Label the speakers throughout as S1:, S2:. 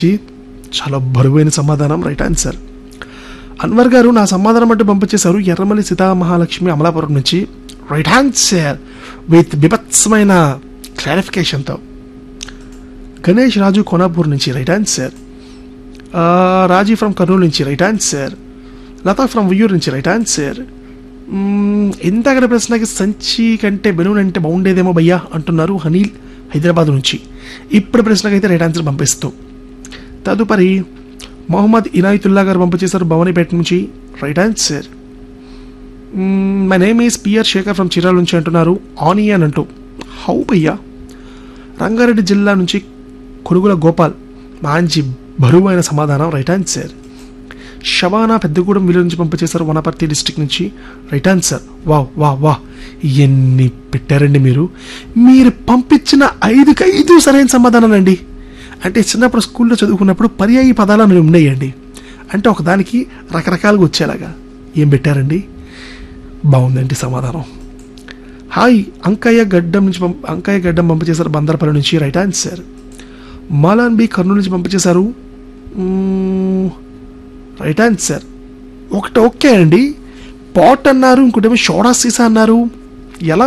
S1: చాలా బరువైన సమాధానం రైట్ ఆన్సర్ అన్వర్ గారు నా సమాధానం అంటే పంపించేశారు ఎర్రమల్లి సీతామహాలక్ష్మి అమలాపురం నుంచి రైట్ ఆన్సర్ విత్ బిభత్సమైన క్లారిఫికేషన్తో గణేష్ రాజు కోనాపూర్ నుంచి right answer Raji from Kurnool నుంచి right answer Latha from Uyyuru నుంచి రైట్ ఆన్సర్ ఇంతకడ ప్రశ్నకి సంచి కంటే బెలూన్ అంటే బాగుండేదేమో భయ్యా అంటున్నారు హనీల్ హైదరాబాద్ నుంచి ఇప్పుడు ప్రశ్నకైతే రైట్ ఆన్సర్ పంపిస్తూ తదుపరి మొహమ్మద్ ఇనాయతుల్లా గారు పంపించేశారు భవానీపేట నుంచి right answer my name is P R Shekar from Chirala నుంచి అంటున్నారు ఆనియన్ అంటూ హౌ భయ్యా రంగారెడ్డి జిల్లా నుంచి కొనుగుల గోపాల్ మంచి బరువైన సమాధానం right answer Shabana Peddagudem village నుంచి పంపించేశారు వనపర్తి డిస్టిక్ నుంచి రైట్ ఆన్సర్ వా వా వా ఎన్ని పెట్టారండి మీరు మీరు పంపించిన ఐదుకి ఐదు సరైన సమాధానం అండి అంటే చిన్నప్పుడు స్కూల్లో చదువుకున్నప్పుడు పర్యాయ పదాలు అనేవి ఉన్నాయండి అంటే ఒకదానికి రకరకాలుగా వచ్చేలాగా ఏం పెట్టారండి బాగుందండి సమాధానం హాయ్ అంకయ్య గడ్డం నుంచి పంప అంకయ్య గడ్డం పంపించేశారు బందరపల్లి నుంచి right answer Malan B Kurnool నుంచి పంపించేశారు మ్మ్, రైట్ ఆన్సర్ ఒకటి ఓకే అండి పాట్ అన్నారు ఇంకోటేమో షోడా సీసా అన్నారు ఎలా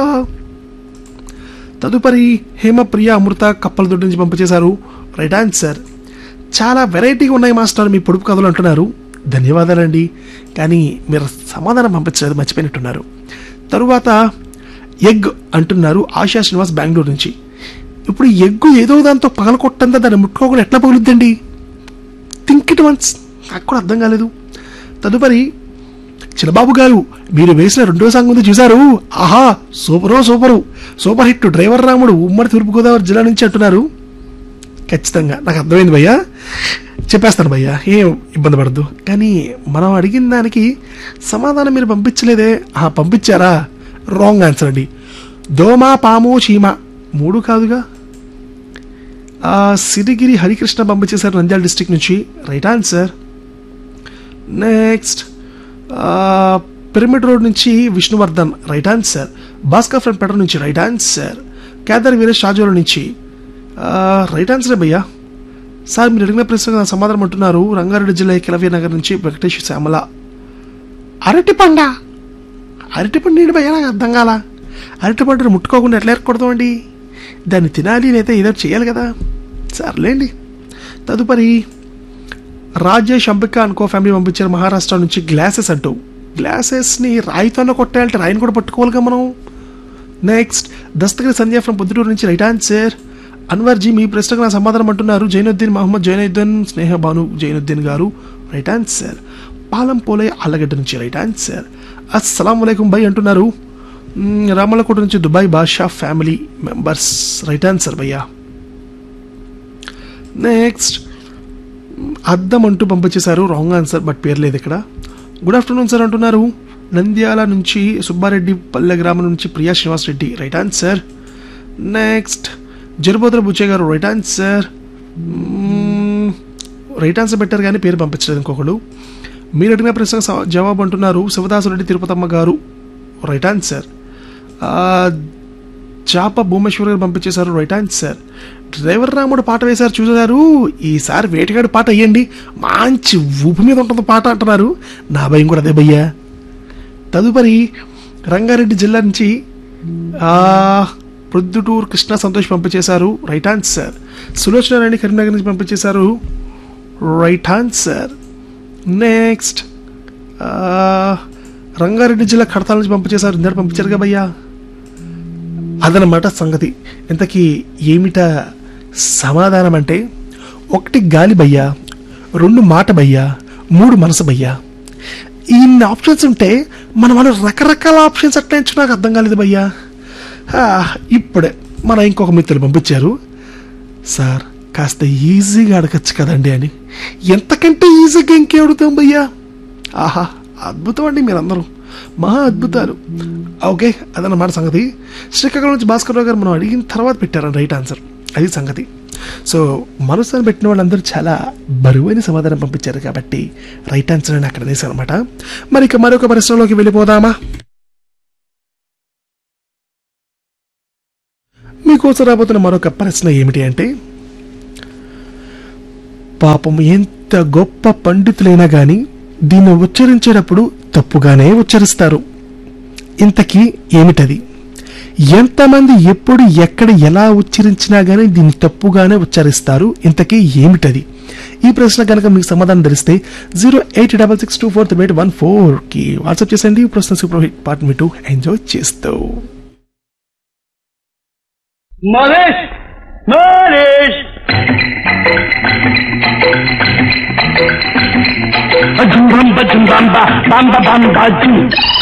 S1: తదుపరి హేమప్రియ అమృత కప్పలదొడ్డి నుంచి పంపించేశారు రైట్ ఆన్సర్ చాలా వెరైటీగా ఉన్నాయి మాస్టర్ మీ పొడుపు కథలు అంటున్నారు ధన్యవాదాలండి కానీ మీరు సమాధానం పంపించలేదు మర్చిపోయినట్టున్నారు తరువాత ఎగ్ అంటున్నారు ఆశా శ్రీనివాస్ బెంగళూరు నుంచి ఇప్పుడు ఎగ్గు ఏదో దాంతో పగలకొట్టంతా దాన్ని ముట్టుకోకుండా ఎట్లా పగులుద్దండి థింక్ ఇట్ వన్స్ నాకు కూడా అర్థం కాలేదు తదుపరి చిన్నబాబు గారు మీరు వేసిన రెండో సాంగ్ ఉంది చూశారు ఆహా సూపరో super super hit driver Ramudu ఉమ్మడి తూర్పుగోదావరి జిల్లా నుంచి అంటున్నారు ఖచ్చితంగా నాకు అర్థమైంది భయ్యా చెప్పేస్తాను భయ్యా ఏం ఇబ్బంది పడద్దు కానీ మనం అడిగిన దానికి సమాధానం మీరు పంపించలేదే ఆ పంపించారా రాంగ్ ఆన్సర్ అండి దోమ పాము చీమ మూడు కాదుగా ఆ, సిరిగిరి హరికృష్ణ పంపించేశారు నంద్యాల డిస్టిక్ నుంచి right answer next pyramid road నుంచి Vishnuvardhan right answer Bhaskar friend Peter నుంచి రైట్ ఆన్సర్ కేదార్ వీరేష్ రాజోల నుంచి రైట్ ఆన్సర్ భయ్యా సార్ మీరు అడిగిన ప్రశ్నకు నా సమాధానం అంటున్నారు రంగారెడ్డి జిల్లా కిలవీ నగర్ నుంచి వెంకటేష్ శ్యామల అరటిపండ అరటిపండు ఏంటి భయ్యా నాకు అర్థం కాల అరటిపండుని ముట్టుకోకుండా ఎట్లా ఏర్కొడతామండి దాన్ని తినాలి లేదా ఏదో చేయాలి కదా సర్లేండి తదుపరి రాజేష్ అంబిక అనుకో ఫ్యామిలీ పంపించారు మహారాష్ట్ర నుంచి గ్లాసెస్ అంటూ గ్లాసెస్ని రాయితోనే కొట్టాలంటే రాయిని కూడా పట్టుకోవాలిగా మనం నెక్స్ట్ దస్తగిరి సంధ్య ఫ్రమ్ పొద్దుటూరు నుంచి రైట్ ఆన్సర్ అన్వర్ జీ మీ ప్రశ్నకు నా సమాధానం అంటున్నారు జైనుద్దీన్ మహమ్మద్ జైనుద్దీన్ స్నేహ భాను జైనుద్దీన్ గారు రైట్ ఆన్సర్ పాలం పోలే ఆళ్ళగడ్డ నుంచి రైట్ ఆన్సర్ అస్సలం వలైకుం బై అంటున్నారు మ్, రామలకోట నుంచి Dubai Basha family members right answer భయ్యా నెక్స్ట్ అద్దం అంటూ పంపించేశారు రాంగ్ ఆన్సర్ బట్ పేరు లేదు ఇక్కడ గుడ్ ఆఫ్టర్నూన్ సార్ అంటున్నారు నంద్యాల నుంచి సుబ్బారెడ్డి పల్లె గ్రామం నుంచి Priya Srinivas Reddy right answer next జరుబోదర బుచ్చే గారు రైట్ ఆన్సర్ రైట్ ఆన్సర్ పెట్టారు కానీ పేరు పంపించలేదు ఇంకొకడు మీరు అడిగిన ప్రశ్న స- జవాబు అంటున్నారు శివదాసురెడ్డి తిరుపతమ్మ గారు రైట్ ఆన్సర్ చాప భూమేశ్వర్ గారు పంపించేశారు రైట్ ఆన్సర్ డ్రైవర్ రాముడు పాట వేశారు చూసారు ఈసారి వేటగాడి పాట వేయండి మంచి ఊపు మీద ఉంటుంది పాట అంటున్నారు నా భయం కూడా అదే భయ్యా తదుపరి రంగారెడ్డి జిల్లా నుంచి ఆ, ప్రొద్దుటూరు కృష్ణ సంతోష్ పంపించేశారు రైట్ ఆన్సర్ సులోచన రాణి కరీంనగర్ నుంచి పంపించేశారు రైట్ ఆన్సర్ నెక్స్ట్ రంగారెడ్డి జిల్లా కడతాల నుంచి పంపించేశారు ఇందరు పంపించారుగా భయ్యా అదనమాట సంగతి ఇంతకీ ఏమిట సమాధానం అంటే ఒకటి గాలి భయ్యా రెండు మాట భయ్యా మూడు మనసు భయ్యా ఇన్ని ఆప్షన్స్ ఉంటే మన మన రకరకాల ఆప్షన్స్ ఎట్లా ఇచ్చు నాకు అర్థం కాలేదు భయ్యా ఆ, ఇప్పుడే మన ఇంకొక మిత్రులు పంపించారు సార్ కాస్త ఈజీగా అడగచ్చు కదండి అని ఎంతకంటే ఈజీగా ఇంకే అడుగుతాం భయ్యా ఆహా అద్భుతం అండి మీరందరూ మహా అద్భుతాలు ఓకే అదన్నమాట సంగతి శ్రీకాకుళం నుంచి భాస్కర్ రావు గారు మనం అడిగిన తర్వాత పెట్టారు రైట్ ఆన్సర్ అది సంగతి సో మనసుని పెట్టిన వాళ్ళందరూ చాలా బరువైన సమాధానం పంపించారు కాబట్టి రైట్ ఆన్సర్ అని అక్కడ వేశాను అనమాట మరి ఇక మరొక ప్రశ్నలోకి వెళ్ళిపోదామా మీకోసం రాబోతున్న మరొక ప్రశ్న ఏమిటి అంటే పాపం ఎంత గొప్ప పండితులైనా గాని దీన్ని ఉచ్చరించేటప్పుడు తప్పుగానే ఉచ్చరిస్తారు ఇంతకీ ఏమిటది ఎంతమంది ఎప్పుడు ఎక్కడ ఎలా ఉచ్చరించినా గానీ దీన్ని తప్పుగానే ఉచ్చరిస్తారు ఇంతకీ ఏమిటది ఈ ప్రశ్న కనుక మీకు సమాధానం తెలిస్తే zero eight double six two four three eight one four కి వాట్సాప్ చేసండి ఈ ప్రశ్న సూపర్ హిట్ పార్ట్ మీ టూ ఎంజాయ్ చేస్తూ
S2: Manesh! Manesh! Bajum bam bajum bamba bamba bamba jum.